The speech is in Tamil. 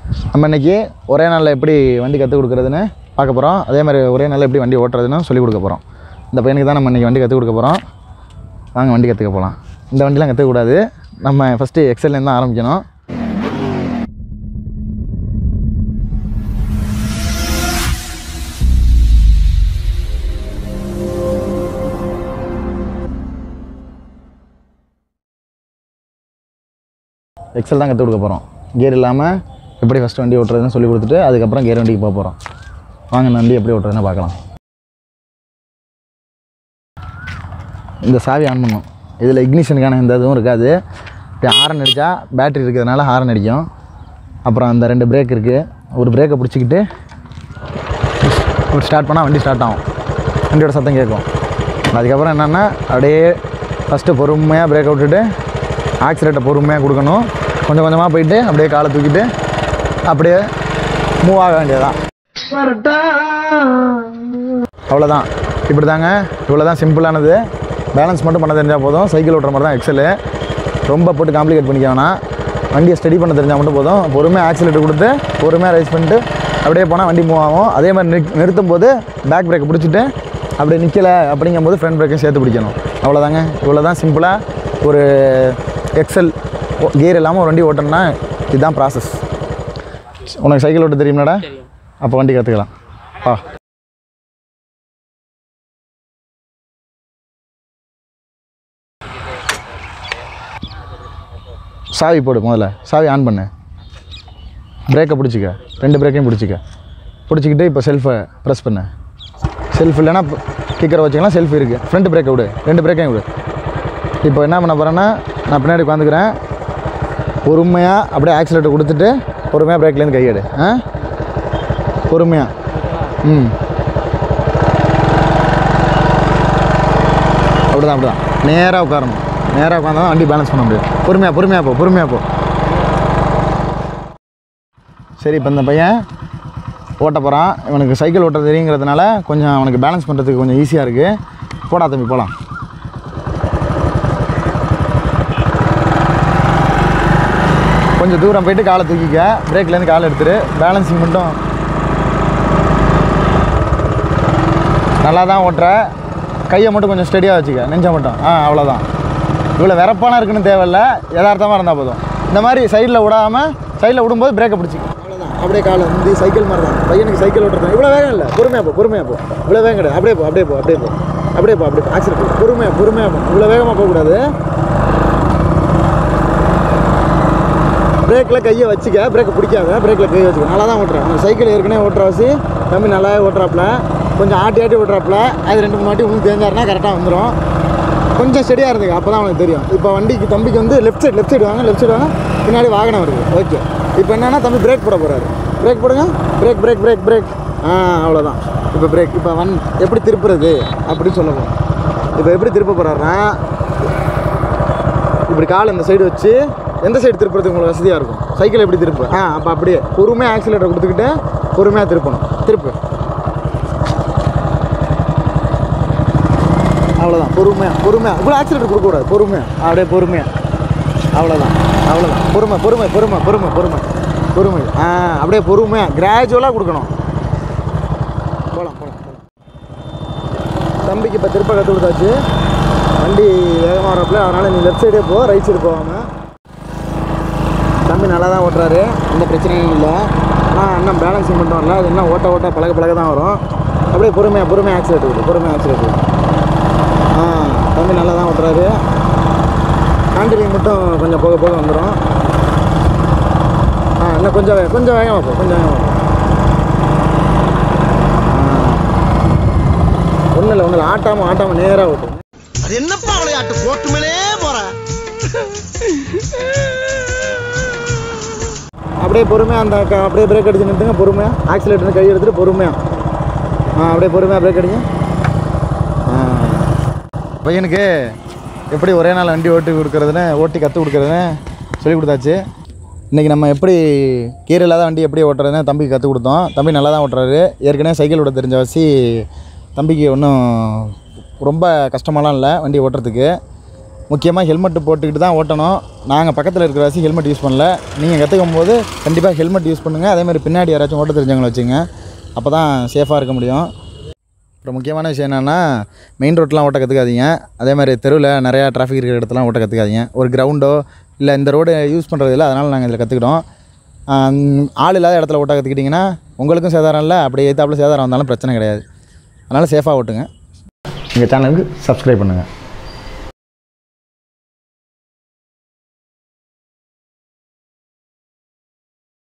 நம்ம இன்னைக்கு ஒரே நாளில் எப்படி வண்டி கற்றுக் கொடுக்குறதுன்னு பார்க்க போகிறோம் அதே மாதிரி ஒரே நாளில் எப்படி வண்டி ஓட்டுறதுன்னு சொல்லிக் கொடுக்க போகிறோம் இந்த பையனுக்கு தான் நம்ம இன்றைக்கி வண்டி கற்றுக் கொடுக்க போகிறோம் வாங்க வண்டி கற்றுக்க போகலாம் இந்த வண்டிலாம் கற்றுக்கக்கூடாது நம்ம ஃபஸ்ட்டு எக்ஸல்லேருந்து தான் ஆரம்பிக்கணும் எக்ஸல் தான் கற்றுக் கொடுக்க போகிறோம் கியர் இல்லாமல் எப்படி ஃபஸ்ட்டு வண்டி ஓட்டுறதுன்னு சொல்லி கொடுத்துட்டு அதுக்கப்புறம் கியர் வண்டிக்கு போக போகிறோம் வாங்க இந்த வண்டி எப்படி ஓட்டுறதுன்னு பார்க்கலாம் இந்த சாவி ஆன் பண்ணும் இதில் இக்னிஷனுக்கான எந்த இதுவும் இருக்காது இப்போ ஹாரன் அடித்தா பேட்டரி இருக்கிறதுனால ஹாரன் அடிக்கும் அப்புறம் அந்த ரெண்டு பிரேக் இருக்குது ஒரு பிரேக்கை பிடிச்சிக்கிட்டு ஸ்டார்ட் பண்ணால் வண்டி ஸ்டார்ட் ஆகும் வண்டியோட சத்தம் கேட்கும் அதுக்கப்புறம் என்னென்னா அப்படியே ஃபஸ்ட்டு பொறுமையாக பிரேக்கை விட்டுட்டு ஆக்சிலேட்டை பொறுமையாக கொடுக்கணும் கொஞ்சம் கொஞ்சமாக போயிட்டு அப்படியே காலை தூக்கிட்டு அப்படியே மூவ் ஆக வேண்டியதான் அவ்வளோதான் இப்படி தாங்க இவ்வளோ தான் சிம்பிளானது பேலன்ஸ் மட்டும் பண்ண தெரிஞ்சால் போதும் சைக்கிள் ஓட்டுற மாதிரி தான் எக்ஸலு ரொம்ப போட்டு காம்ப்ளிகேட் பண்ணிக்க வேணாம் வண்டியை ஸ்டடி பண்ண தெரிஞ்சால் மட்டும் போதும் பொறுமையாக ஆக்சிலேட்டர் கொடுத்து பொறுமையாக ரைஸ் பண்ணிட்டு அப்படியே போனால் வண்டி மூவ் ஆகும் அதே மாதிரி நிற் நிறுத்தும் போது பேக் பிரேக்கை பிடிச்சிட்டு அப்படியே நிற்கலை அப்படிங்கும்போது ஃப்ரண்ட் பிரேக்கையும் சேர்த்து பிடிக்கணும் அவ்வளோதாங்க இவ்வளோ தான் சிம்பிளாக ஒரு எக்ஸல் கியர் இல்லாமல் ஒரு வண்டி ஓட்டணும்னா இதுதான் ப்ராசஸ் உனக்கு சைக்கிள் ஓட்ட தெரியுமாடா அப்போ வண்டி கற்றுக்கலாம் ஆ சாவி போடு முதல்ல சாவி ஆன் பண்ணு பிரேக்கை பிடிச்சிக்க ரெண்டு பிரேக்கையும் பிடிச்சிக்க பிடிச்சிக்கிட்டு இப்போ செல்ஃபை ப்ரெஸ் பண்ணு செல்ஃப் இல்லைன்னா கிக்கரை வச்சுக்கலாம் செல்ஃப் இருக்குது ஃப்ரண்ட் பிரேக்கை விடு ரெண்டு பிரேக்கையும் விடு இப்போ என்ன பண்ண போகிறேன்னா நான் பின்னாடி உட்காந்துக்கிறேன் பொறுமையாக அப்படியே ஆக்சிலேட்டர் கொடுத்துட்டு பொறுமையாக பிரேக்லேருந்து கையெடு ஆ பொறுமையாக ம் அப்படிதான் அப்படிதான் நேராக உட்காரணும் நேராக உட்காந்தா தான் வண்டி பேலன்ஸ் பண்ண முடியும் பொறுமையாக பொறுமையாக போ பொறுமையாக போ சரி இப்போ இந்த பையன் ஓட்ட போகிறான் இவனுக்கு சைக்கிள் ஓட்ட தெரியுங்கிறதுனால கொஞ்சம் அவனுக்கு பேலன்ஸ் பண்ணுறதுக்கு கொஞ்சம் ஈஸியாக இருக்குது போடா தம்பி போகலாம் கொஞ்சம் தூரம் போயிட்டு காலை தூக்கிக்க பிரேக்லேருந்து காலை எடுத்துரு பேலன்சிங் மட்டும் நல்லா தான் ஓட்டுற கையை மட்டும் கொஞ்சம் ஸ்டெடியாக வச்சுக்க நெஞ்சை மட்டும் ஆ அவ்வளோதான் இவ்வளோ விறப்பான இருக்குன்னு தேவையில்ல யதார்த்தமாக இருந்தால் போதும் இந்த மாதிரி சைடில் விடாமல் சைடில் விடும்போது பிரேக்கை பிடிச்சிக்க அவ்வளோதான் அப்படியே காலை வந்து சைக்கிள் மாதிரி தான் பையனுக்கு சைக்கிள் ஓட்டுறது இவ்வளோ வேகம் இல்லை பொறுமையாக போ பொறுமையாக போ இவ்வளோ வேகம் கிடையாது அப்படியே போ அப்படியே போ அப்படியே போ அப்படியே போ அப்படியே ஆக்சிடென்ட் போ பொறுமையாக பொறுமையாக போ இவ்வளோ வேகமாக போகக்கூடாது பிரேக்கில் கையை வச்சுக்க பிரேக்கை பிடிக்காத பிரேக்கில் கையை வச்சுக்க நல்லா தான் ஓட்டுறேன் அந்த சைக்கிள் ஏற்கனவே ஓட்டுறவாசி தம்பி நல்லாவே ஓட்டுறாப்புல கொஞ்சம் ஆட்டி ஆட்டி ஓட்டுறாப்புல அது ரெண்டு மூணு வாட்டி உங்களுக்கு தெரிஞ்சாருன்னா கரெக்டாக வந்துடும் கொஞ்சம் ஸ்டெடியாக இருந்துங்க அப்போ தான் அவனுக்கு தெரியும் இப்போ வண்டிக்கு தம்பிக்கு வந்து லெஃப்ட் சைடு லெஃப்ட் சைடு வாங்க லெஃப்ட் சைடு வாங்க பின்னாடி வாகனம் வருது ஓகே இப்போ என்னென்னா தம்பி பிரேக் போட போகிறாரு பிரேக் போடுங்க பிரேக் பிரேக் பிரேக் பிரேக் ஆ அவ்வளோதான் இப்போ பிரேக் இப்போ வன் எப்படி திருப்புறது அப்படின்னு சொல்ல போகிறோம் இப்போ எப்படி திருப்ப போகிறாருன்னா இப்படி கால் இந்த சைடு வச்சு எந்த சைடு திருப்புறதுக்கு உங்களுக்கு வசதியாக இருக்கும் சைக்கிள் எப்படி திருப்பு ஆ அப்போ அப்படியே பொறுமையாக ஆக்சிலேட்டர் கொடுத்துக்கிட்டு பொறுமையாக திருப்பணும் திருப்பு அவ்வளோதான் பொறுமையாக பொறுமையாக இவ்வளோ ஆக்சிலேட்டர் கொடுக்கக்கூடாது பொறுமையாக அப்படியே பொறுமையாக அவ்வளோதான் அவ்வளோதான் பொறுமை பொறுமை பொறுமை பொறுமை பொறுமை பொறுமை ஆ அப்படியே பொறுமையாக கிராஜுவலாக கொடுக்கணும் போகலாம் போகலாம் போகலாம் தம்பிக்கு இப்போ திருப்ப கற்றுக் கொடுத்தாச்சு வண்டி வேகமாக வரப்பில் அதனால் நீ லெஃப்ட் சைடே போ ரைட் சைடு போகாமல் தம்பி நல்லா தான் ஓட்டுறாரு எந்த பிரச்சனையும் இல்லை ஆனால் இன்னும் பேலன்சிங் மட்டும் வரல அது இன்னும் ஓட்ட ஓட்ட பழக பழக தான் வரும் அப்படியே பொறுமையாக பொறுமையாக ஆக்சிலேட் விடு பொறுமையாக ஆக்சிலேட் விடு ஆ தம்பி நல்லா தான் ஓட்டுறாரு ஹேண்டிலிங் மட்டும் கொஞ்சம் போக போக வந்துடும் ஆ இன்னும் கொஞ்சம் வே- கொஞ்சம் வேகமாக போ கொஞ்சம் வேகமாக போ ஒன்றும் இல்லை ஒன்றும் இல்லை ஆட்டாமல் ஆட்டாமல் நேராக ஓட்டு அது என்னப்பா விளையாட்டு கோட்டு மேலே போற அப்படியே பொறுமையாக அந்த க- அப்படியே பிரேக் அடிச்சு நிறுத்துங்க பொறுமையாக ஆக்சிலேட்டர் கை எடுத்துட்டு பொறுமையாக ஆ அப்படியே பொறுமையாக பிரேக் அடிங்க பையனுக்கு எப்படி ஒரே நாள் வண்டி ஓட்டி கொடுக்குறதுன்னு ஓட்டி கற்றுக் கொடுக்குறதுன்னு சொல்லி கொடுத்தாச்சு இன்றைக்கி நம்ம எப்படி கீரை இல்லாத வண்டி எப்படி ஓட்டுறதுன்னு தம்பிக்கு கற்றுக் கொடுத்தோம் தம்பி நல்லா தான் ஓட்டுறாரு ஏற்கனவே சைக்கிள் ஓட்ட தெரிஞ்ச வச்சு தம்பிக்கு ஒன்றும் ரொம்ப கஷ்டமாலாம் இல்லை வண்டி ஓட்டுறதுக்கு முக்கியமாக ஹெல்மெட் போட்டுக்கிட்டு தான் ஓட்டணும் நாங்கள் பக்கத்தில் இருக்கிற வாசி ஹெல்மெட் யூஸ் பண்ணல நீங்கள் கற்றுக்கும் போது கண்டிப்பாக ஹெல்மெட் யூஸ் பண்ணுங்கள் அதேமாதிரி பின்னாடி யாராச்சும் ஓட்ட தெரிஞ்சவங்களை வச்சுங்க அப்போ தான் சேஃபாக இருக்க முடியும் அப்புறம் முக்கியமான விஷயம் என்னென்னா மெயின் ரோட்லாம் ஓட்ட கற்றுக்காதீங்க அதே மாதிரி தெருவில் நிறையா டிராஃபிக் இருக்கிற இடத்துலாம் ஓட்ட கற்றுக்காதீங்க ஒரு கிரவுண்டோ இல்லை இந்த ரோடு யூஸ் பண்ணுறது இல்லை அதனால் நாங்கள் இதில் கற்றுக்கிட்டோம் ஆள் இல்லாத இடத்துல ஓட்ட கற்றுக்கிட்டிங்கன்னா உங்களுக்கும் சேதாரம் இல்லை அப்படியே ஏற்றாப்புல சேதாரம் வந்தாலும் பிரச்சனை கிடையாது அதனால் சேஃபாக ஓட்டுங்க எங்கள் சேனலுக்கு சப்ஸ்கிரைப் பண்ணுங்கள்